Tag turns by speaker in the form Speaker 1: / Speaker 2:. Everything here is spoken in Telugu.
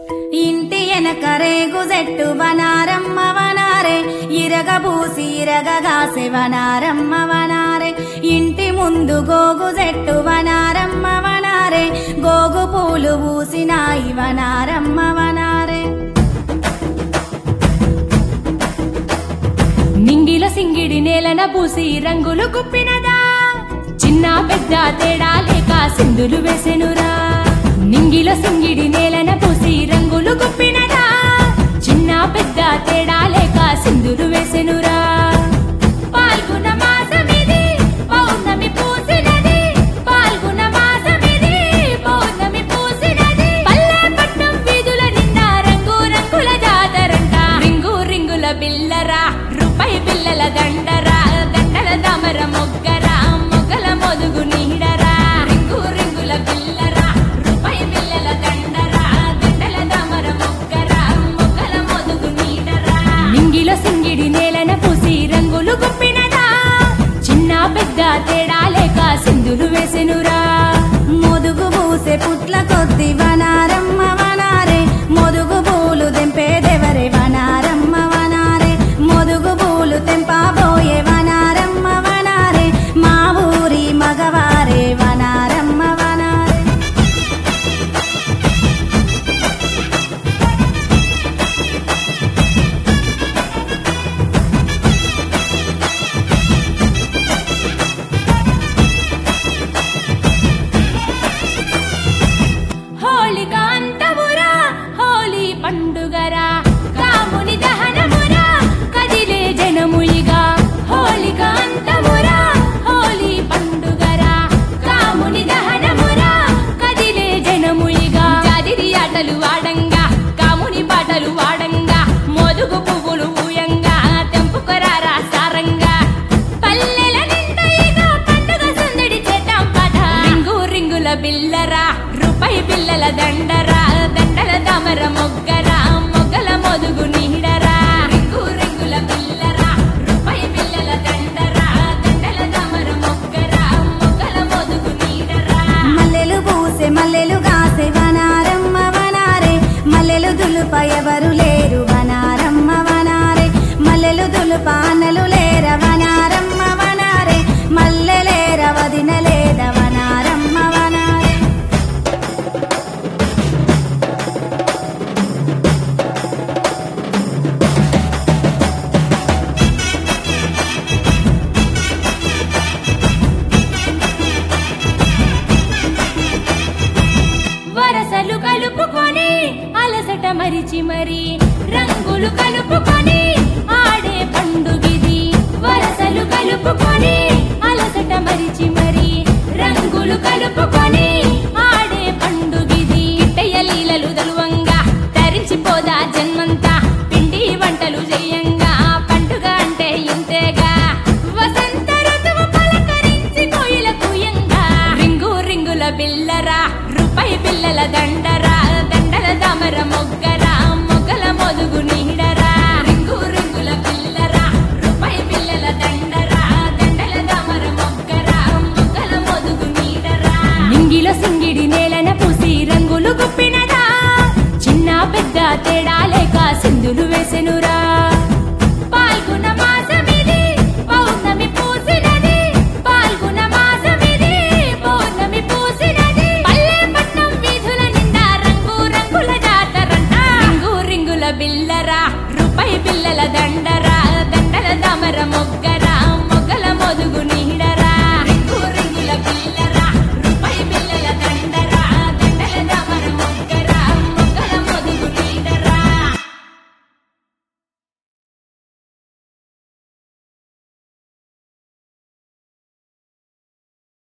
Speaker 1: ఇంటి వెనక రేగు చెట్టు వనారమ్మ వనారే ఇరగబూసి ఇరగగాసే వనారమ్మ వనారే ఇంటి ముందు గోగు చెట్టు వనారమ్మ వనారే గోగు పూలు పూసినాయి వనారమ్మ వనారే
Speaker 2: నింగిల సింగిడి నేలన పూసి రంగులు కుప్పినదా చిన్న పెద్ద తేడా లేక సింధులు వేసెనురా నింగిల సింగిడి నేలన పూసి రంగులు కుప్పినదా చిన్న పెద్ద తేడా లేక సింధులు వేసెనురా పాల్గొన మాసమిది పౌర్ణమి పూసినది పాల్గొన మాసమిది పౌర్ణమి పూసినది పల్లె పట్నం వీధుల నిండా రంగు రంగుల జాతరంట రింగు రింగుల బిల్లరా రూపాయి బిల్లల దండరా దండల దామర మొగ్గరా మొగ్గల మొదుగు నీడరా రింగు రింగుల బిల్లరా రూపాయి బిల్లల దండరా దండల దామర మొగ్గరా మొగ్గల మొదుగు నీడరా నింగిలో సింగిడి నేలన పూసి రంగులు గుప్పినదా చిన్న పెద్ద తేడా లేక సింధులు వేసెనురా
Speaker 1: మొదుగు పూసే పుట్ల కొద్ది వనారమ్మ వనారే మొదుగు పూలు తెంపేదెవరే వనారమ్మ వనారే మొదుగు పూలు తెంపబోయే వనారమ్మ వనారే మా ఊరి మగవారే వనారమ్మ వనారే
Speaker 2: హోళిక అంతమురా హోలీ పండుగరా కాముని దహనమురా కదిలే జనముయిగా హోళిక అంతమురా హోలీ పండుగరా కాముని దహనమురా కదిలే జనముయిగా జాదిరి ఆటలు ఆడంగా కాముని పాటలు వాడంగా మోదుగు పువ్వులు ఊయంగా తెంపుకరారా సారంగా పల్లెల నిండయిగా పండుగ సందడి చేద్దాం పాట రింగు రింగుల బిల్లరా రూపాయి బిల్లల దండరా దండల దామర మొగ్గరా మొగ్గల మొదుగు నీడరా రింగు రింగుల బిల్లరా రూపాయి బిల్లల దండరా దండల దామర మొగ్గరా మొగ్గల మొదుగు నీడరా
Speaker 1: మల్లెలు పూసే మల్లెలు కాసే వనారమ్మ వనారే మల్లెలు దులుప ఎవరు లేరు వనారమ్మ వనారే మల్లెలు దులుప అన్నలు లేర వనారమ్మ వనారే మల్లెలేర వదిన లేద వనారమ్మ వనారే
Speaker 2: వరసలు కలుపుకొని అలసట మరిచి మరి రంగులు కలుపుకొని ఆడే పండుగిది వరసలు కలుపుకొని అలసట మరిచి మరి రంగులు కలుపుకొని ఆడే పండుగిది గిట్టయ్య లీలలు దలువంగా తరించిపోదా జన్మంతా పిండి వంటలు చెయ్యంగా పండుగ అంటే ఇంతేగా వసంత ఋతువు పలకరించి కోయిల కూయంగా రింగు రింగుల బిల్లరా రూపాయి బిల్లల దండరా దండల దామర మొగ్గరా మొగ్గల మొదుగు నీడరా రింగు రింగుల బిల్లరా రూపాయి బిల్లల దండరా దండల దామర మొగ్గరా మొగ్గల మొదుగు నీడరా నింగిలో సింగిడి నేలన పూసి రంగులు గుప్పినదా చిన్న పెద్ద తేడా లేక సింధులు వేసెనురా పాల్గొన మాసమిది పౌర్ణమి పూసినది పాల్గొన మాసమిది పౌర్ణమి పూసినది పల్లె పట్నం వీధుల నిండా రంగు రంగుల జాతరంట రింగు రింగుల బిల్లరా రూపాయి బిల్లల దండరా దండల దామర మొగ్గరా మొగ్గల మొదుగు నీడరా రింగు